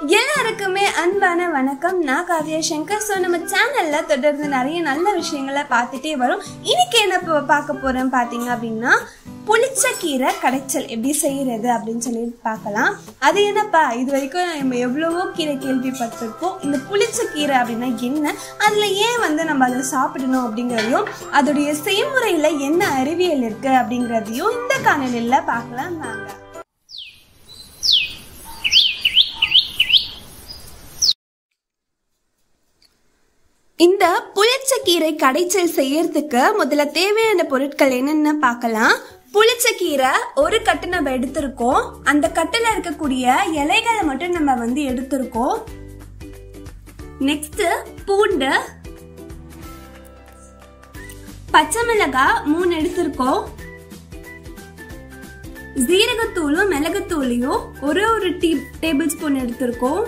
எல்லாருக்குமே அன்பான வணக்கம் நான் காவியா சங்கர் ஸோ நம்ம சேனல்ல தொடர்ந்து நிறைய நல்ல விஷயங்களை பார்த்துட்டே வரும் இன்னைக்கு என்ன பா- பார்க்க போறோம் பார்த்தீங்க அப்படின்னா புளிச்ச கீரை கடைச்சல் எப்படி செய்யறது அப்படின்னு சொல்லி பார்க்கலாம் அது என்னப்பா இது வரைக்கும் நம்ம எவ்வளவோ கீரை கேள்விப்பட்டிருக்கோம் இந்த புளிச்ச கீரை அப்படின்னா என்ன அதுல ஏன் வந்து நம்ம அதை சாப்பிடணும் அப்படிங்கிறதையும் அதோடைய செய்முறையில என்ன அறிவியல் இருக்கு அப்படிங்கிறதையும் இந்த காணொலியில பார்க்கலாம் வாங்க இந்த புளிச்சக்கீரை கடைச்சல் செய்யறதுக்கு முதல்ல தேவையான பொருட்கள் என்னென்ன பார்க்கலாம் புளிச்சக்கீரை ஒரு கட்டு நம்ம எடுத்திருக்கோம் அந்த கட்டுல இருக்கக்கூடிய இலைகளை மட்டும் நம்ம வந்து எடுத்திருக்கோம் நெக்ஸ்ட் பூண்டு பச்சை மிளகாய் மூணு எடுத்திருக்கோம் ஜீரகத்தூளும் மிளகுத்தூளையும் ஒரு ஒரு டீ டேபிள் ஸ்பூன் எடுத்திருக்கோம்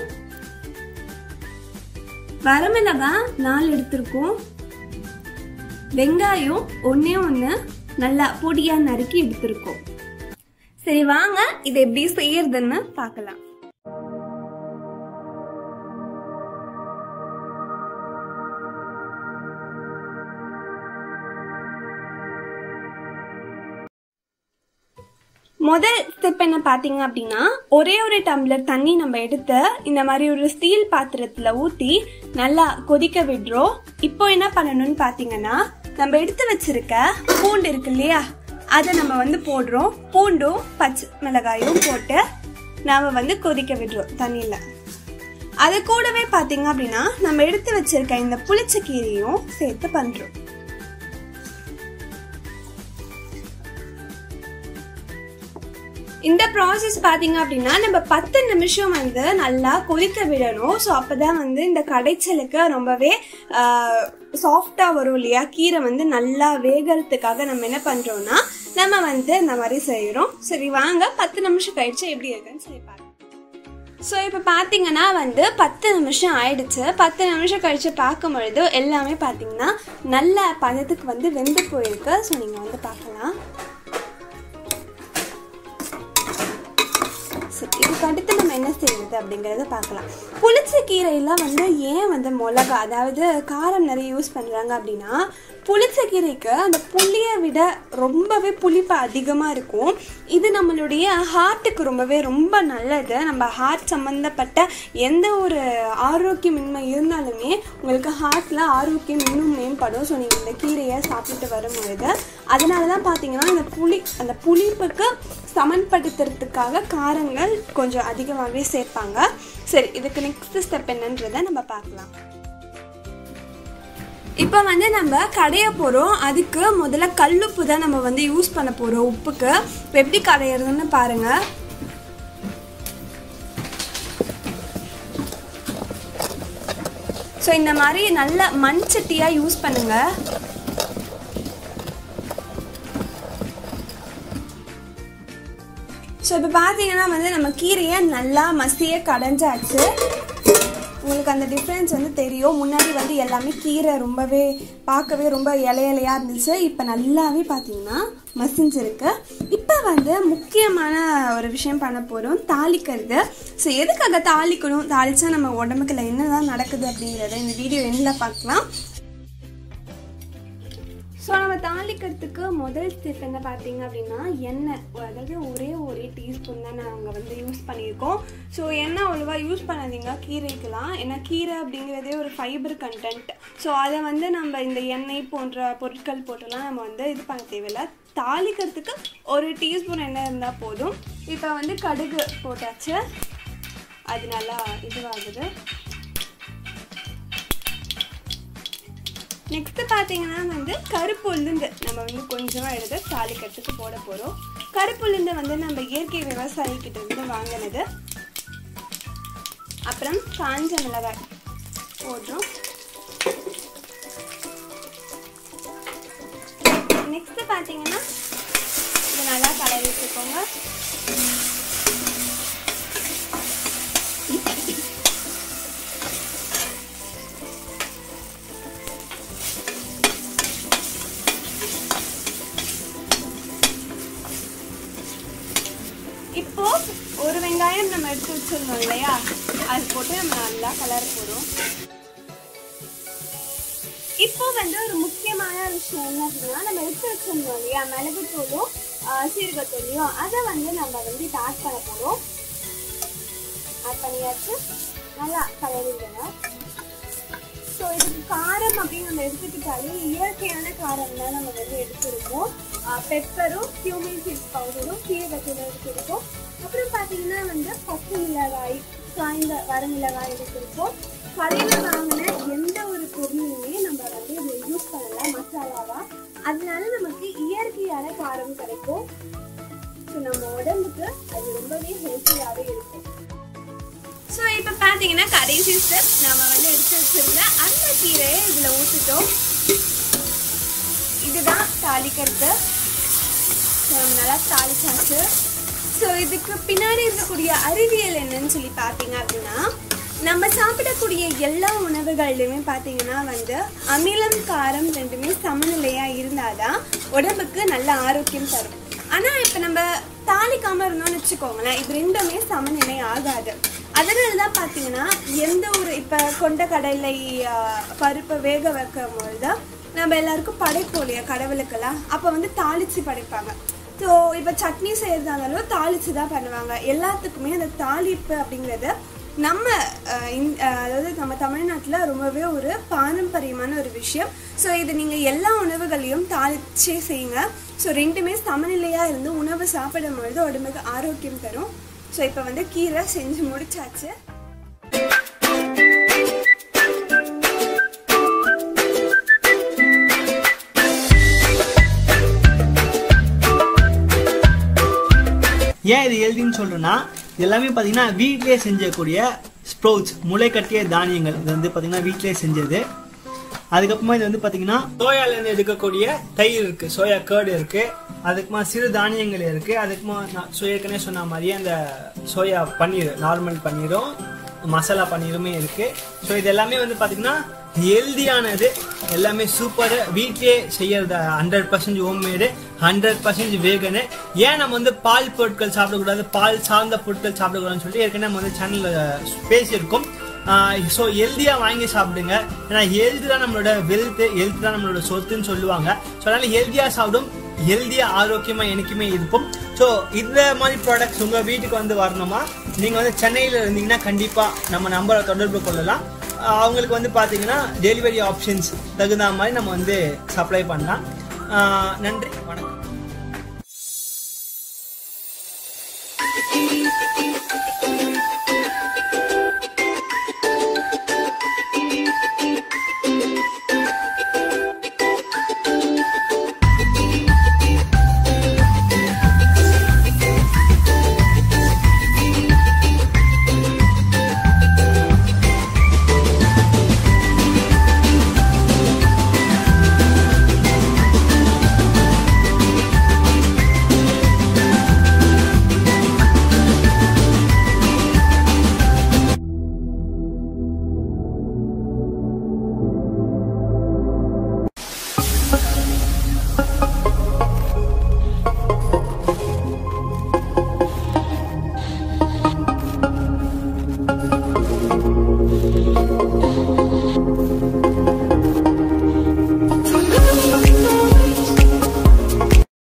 வரமிளகாய் நாலு எடுத்திருக்கோம் வெங்காயம் ஒன்னே ஒன்று நல்லா பொடியா நறுக்கி எடுத்திருக்கோம் சரி வாங்க இதை எப்படி செய்யறதுன்னு பார்க்கலாம் முதல் ஸ்டெப் என்ன பார்த்தீங்க அப்படின்னா ஒரே ஒரு டம்ளர் தண்ணி நம்ம எடுத்து இந்த மாதிரி ஒரு ஸ்டீல் பாத்திரத்துல ஊத்தி நல்லா கொதிக்க விடுறோம் இப்போ என்ன பண்ணணும்னு பார்த்தீங்கன்னா நம்ம எடுத்து வச்சிருக்க பூண்டு இருக்கு இல்லையா அதை நம்ம வந்து போடுறோம் பூண்டும் பச்சை மிளகாயும் போட்டு நாம வந்து கொதிக்க விடுறோம் தண்ணியில அது கூடவே பார்த்தீங்க அப்படின்னா நம்ம எடுத்து வச்சிருக்க இந்த புளிச்ச கீரையும் சேர்த்து பண்றோம் இந்த ப்ராசஸ் பார்த்தீங்க அப்படின்னா நம்ம பத்து நிமிஷம் வந்து நல்லா கொதிக்க விடணும் ஸோ அப்பதான் வந்து இந்த கடைச்சலுக்கு ரொம்பவே சாஃப்டாக வரும் இல்லையா கீரை வந்து நல்லா வேகறதுக்காக நம்ம என்ன பண்ணுறோம்னா நம்ம வந்து இந்த மாதிரி செய்கிறோம் சரி வாங்க பத்து நிமிஷம் கழிச்சு எப்படி இருக்குன்னு சொல்லி பார்க்கலாம் ஸோ இப்போ பார்த்தீங்கன்னா வந்து பத்து நிமிஷம் ஆயிடுச்சு பத்து நிமிஷம் கழிச்சு பார்க்கும் பொழுது எல்லாமே பார்த்தீங்கன்னா நல்ல பதத்துக்கு வந்து வெந்து போயிருக்கு ஸோ நீங்கள் வந்து பார்க்கலாம் சரி இதுக்கு அடுத்து நம்ம என்ன செய்யறது அப்படிங்கறத பார்க்கலாம் புளிச்ச கீரையில வந்து ஏன் வந்து மிளகா அதாவது காரம் நிறைய யூஸ் பண்றாங்க அப்படின்னா புளிச்ச கீரைக்கு அந்த புளியை விட ரொம்பவே புளிப்பு அதிகமாக இருக்கும் இது நம்மளுடைய ஹார்ட்டுக்கு ரொம்பவே ரொம்ப நல்லது நம்ம ஹார்ட் சம்மந்தப்பட்ட எந்த ஒரு ஆரோக்கியமின்மை இருந்தாலுமே உங்களுக்கு ஹார்ட்டில் ஆரோக்கியம் இன்னும் மேம்படும் ஸோ நீங்கள் இந்த கீரையை சாப்பிட்டு வரும்பொழுது அதனால தான் பார்த்தீங்கன்னா இந்த புளி அந்த புளிப்புக்கு சமன்படுத்துறதுக்காக காரங்கள் கொஞ்சம் அதிகமாகவே சேர்ப்பாங்க சரி இதுக்கு நெக்ஸ்ட் ஸ்டெப் என்னன்றதை நம்ம பார்க்கலாம் இப்போ வந்து நம்ம கடைய போகிறோம் அதுக்கு முதல்ல கல்லுப்பு தான் நம்ம வந்து யூஸ் பண்ண போகிறோம் உப்புக்கு இப்போ எப்படி கடையிறதுன்னு பாருங்கள் ஸோ இந்த மாதிரி நல்ல மண் சட்டியாக யூஸ் பண்ணுங்கள் ஸோ இப்போ பார்த்தீங்கன்னா வந்து நம்ம கீரையை நல்லா மசிய கடைஞ்சாச்சு உங்களுக்கு அந்த டிஃப்ரென்ஸ் வந்து தெரியும் முன்னாடி வந்து எல்லாமே கீரை ரொம்பவே பார்க்கவே ரொம்ப இலை இலையாக இருந்துச்சு இப்போ நல்லாவே பார்த்தீங்கன்னா மசிஞ்சிருக்கு இப்போ வந்து முக்கியமான ஒரு விஷயம் பண்ண போகிறோம் தாளிக்கிறது ஸோ எதுக்காக தாளிக்கணும் தாளிச்சா நம்ம உடம்புக்குள்ள என்னதான் நடக்குது அப்படிங்கிறத இந்த வீடியோ எண்ணில் பார்க்கலாம் ஸோ நம்ம தாளிக்கிறதுக்கு முதல் ஸ்டெப் என்ன பார்த்தீங்க அப்படின்னா எண்ணெய் அதாவது ஒரே ஒரே டீஸ்பூன் தான் நாங்கள் வந்து யூஸ் பண்ணியிருக்கோம் ஸோ எண்ணெய் அவ்வளோவா யூஸ் பண்ணாதீங்க கீரைக்கெலாம் ஏன்னா கீரை அப்படிங்கிறதே ஒரு ஃபைபர் கண்டென்ட் ஸோ அதை வந்து நம்ம இந்த எண்ணெய் போன்ற பொருட்கள் போட்டுலாம் நம்ம வந்து இது பண்ண தேவையில்லை தாளிக்கிறதுக்கு ஒரு டீஸ்பூன் எண்ணெய் இருந்தால் போதும் இப்போ வந்து கடுகு போட்டாச்சு அது நல்லா இதுவாகுது நெக்ஸ்ட் பார்த்தீங்கன்னா வந்து கருப்பு உளுந்து நம்ம வந்து கொஞ்சமாக எடுத்து தாளிக்கிறதுக்கு போட போகிறோம் கருப்பு உளுந்து வந்து நம்ம இயற்கை விவசாயிக்கிட்ட இருந்து வாங்கினது அப்புறம் காஞ்ச மிளகாய் போடுறோம் நெக்ஸ்ட் பார்த்தீங்கன்னா இது நல்லா கலரி வச்சுக்கோங்க இப்போ ஒரு வெங்காயம் நம்ம நம்ம எடுத்து வச்சிருந்தோம் இல்லையா அது போட்டு நம்ம நல்லா கலர் போடும் இப்போ வந்து ஒரு முக்கியமான விஷயம் என்ன அப்படின்னா நம்ம எடுத்து வச்சிருந்தோம் இல்லையா மிளகுத்தூளும் ஆஹ், சீரகத்தூளையும் அதை வந்து நம்ம வந்து இப்போ ஆட் பண்ண போகிறோம் ஆட் பண்ணியாச்சு நல்லா கலரிடுங்க ஸோ இதுக்கு காரம் அப்படின்னு நம்ம எடுத்துக்கிட்டாலே இயற்கையான காரம் தான் நம்ம வந்து எடுத்திருக்கோம் பெப்பரும் கியூமின் சீஸ் பவுடரும் சீரகத்தூளும் எடுத்திருக்கோம் அப்புறம் பார்த்தீங்கன்னா வந்து பச்சை மிளகாய் காய்ந்த வரமிளகாய் எடுத்திருக்கோம் கடையில் வாங்கின எந்த ஒரு பொருளுமே நம்ம வந்து இதில் யூஸ் பண்ணலாம் மசாலாவா அதனால நமக்கு இயற்கையான காரம் கிடைக்கும் ஸோ நம்ம உடம்புக்கு அது ரொம்பவே ஹெல்த்தியாகவே இருக்கும் ஸோ இப்போ பார்த்தீங்கன்னா கடைசி ஸ்டெப் நம்ம வந்து எடுத்து வச்சிருந்த அந்த கீரையை இதில் ஊற்றிட்டோம் இதுதான் தாளிக்கிறது ஸோ நம்ம நல்லா தாளிச்சாச்சு ஸோ இதுக்கு பின்னாடி இருக்கக்கூடிய அறிவியல் என்னன்னு சொல்லி பார்த்தீங்க அப்படின்னா நம்ம சாப்பிடக்கூடிய எல்லா உணவுகள்லையுமே பார்த்தீங்கன்னா வந்து அமிலம் காரம் ரெண்டுமே சமநிலையாக இருந்தாதான் உடம்புக்கு நல்ல ஆரோக்கியம் தரும் ஆனால் இப்போ நம்ம தாளிக்காம இருந்தோம்னு வச்சுக்கோங்களேன் இது ரெண்டுமே சமநிலை ஆகாது அதனால தான் பார்த்தீங்கன்னா எந்த ஒரு இப்போ கொண்ட கடலை ஆஹ், பருப்பை வேக வைக்கும் பொழுது நம்ம எல்லாருக்கும் படைப்போம் இல்லையா கடவுளுக்கெல்லாம் அப்போ வந்து தாளிச்சு படைப்பாங்க ஸோ இப்போ சட்னி செய்யறதா இருந்தாலும் தாளிச்சு தான் பண்ணுவாங்க எல்லாத்துக்குமே அந்த தாளிப்பு அப்படிங்கிறது நம்ம அஹ், இந்த- அஹ், அதாவது நம்ம தமிழ்நாட்டில் ரொம்பவே ஒரு பாரம்பரியமான ஒரு விஷயம் ஸோ இது நீங்கள் எல்லா உணவுகளையும் தாளிச்சே செய்யுங்க ஸோ ரெண்டுமே சமநிலையாக இருந்து உணவு சாப்பிடும் பொழுது உடம்புக்கு ஆரோக்கியம் தரும் ஸோ இப்போ வந்து கீரை செஞ்சு முடிச்சாச்சு ஏன் இது ஹெல்தின்னு சொல்றேன்னா இது எல்லாமே பார்த்தீங்கன்னா வீட்டிலேயே செஞ்சக்கூடிய ஸ்ப்ரௌட்ஸ் முளை கட்டிய தானியங்கள் இது வந்து பார்த்தீங்கன்னா வீட்டிலேயே செஞ்சது அதுக்கப்புறமா இது வந்து பார்த்தீங்கன்னா சோயாலேருந்து எடுக்கக்கூடிய தயிர் இருக்கு சோயா கேர்டு இருக்கு அதுக்குமா சிறு தானியங்கள் இருக்கு அதுக்குமா நான் so ஏற்கனவே சொன்ன மாதிரியே அந்த சோயா பன்னீர் நார்மல் பன்னீரும் மசாலா பன்னீருமே இருக்கு ஸோ இது எல்லாமே வந்து பார்த்தீங்கன்னா ஹெல்தியானது எல்லாமே சூப்பர் வீட்லயே செய்யறது hundred percent homemade hundred percent வேகனு ஏன் நம்ம வந்து பால் பொருட்கள் சாப்பிடக்கூடாது பால் சார்ந்த பொருட்கள் சாப்பிடக்கூடாதுன்னு சொல்லிட்டு ஏற்கனவே நம்ம வந்து சேனலில் பேசியிருக்கோம் ஸோ ஹெல்த்தியாக வாங்கி சாப்பிடுங்க ஏன்னா ஹெல்த் தான் நம்மளோட வெல்த் ஹெல்த் தான் நம்மளோட சொத்துன்னு சொல்லுவாங்க ஸோ அதனால ஹெல்த்தியாக சாப்பிடும் ஹெல்த்தியாக ஆரோக்கியமாக எனக்குமே இருப்போம் ஸோ இந்த மாதிரி ப்ராடக்ட்ஸ் உங்கள் வீட்டுக்கு வந்து வரணுமா நீங்கள் வந்து சென்னையில் இருந்தீங்கன்னா கண்டிப்பாக நம்ம நம்பரை தொடர்பு கொள்ளலாம் ஆஹ் அவங்களுக்கு வந்து பார்த்தீங்கன்னா டெலிவரி ஆப்ஷன்ஸ் தகுந்த மாதிரி நம்ம வந்து சப்ளை பண்ணலாம் ஆஹ் நன்றி வணக்கம்